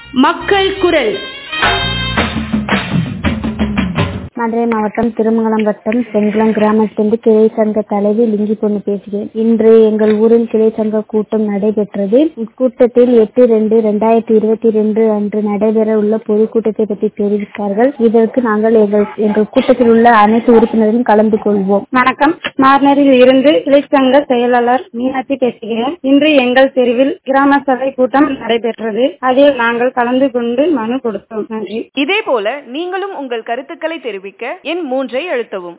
மக்கள் குரல் மதுரை மாவட்டம் திருமங்கலம் வட்டம் செங்குளம் கிராமத்திலிருந்து கிளை சங்க தலைவி லிங்கி பொண்ணு பேசுகிறேன் இன்று எங்கள் ஊரில் கிளை சங்க கூட்டம் நடைபெற்றது இக்கூட்டத்தில் எட்டு ரெண்டு ரெண்டாயிரத்தி இருபத்தி ரெண்டு அன்று நடைபெற உள்ள பொதுக்கூட்டத்தை பற்றி தெரிவித்தார்கள் இதற்கு நாங்கள் எங்கள் எங்கள் கூட்டத்தில் உள்ள அனைத்து உறுப்பினரும் கலந்து கொள்வோம் வணக்கம் மார்னரில் இருந்து கிளை சங்க செயலாளர் மீனாட்சி பேசுகிறேன் இன்று எங்கள் தெருவில் கிராம சபை கூட்டம் நடைபெற்றது அதில் நாங்கள் கலந்து கொண்டு மனு கொடுத்தோம் நன்றி இதேபோல நீங்களும் உங்கள் கருத்துக்களை தெரிவிக்க எண் மூன்றை அழுத்தவும்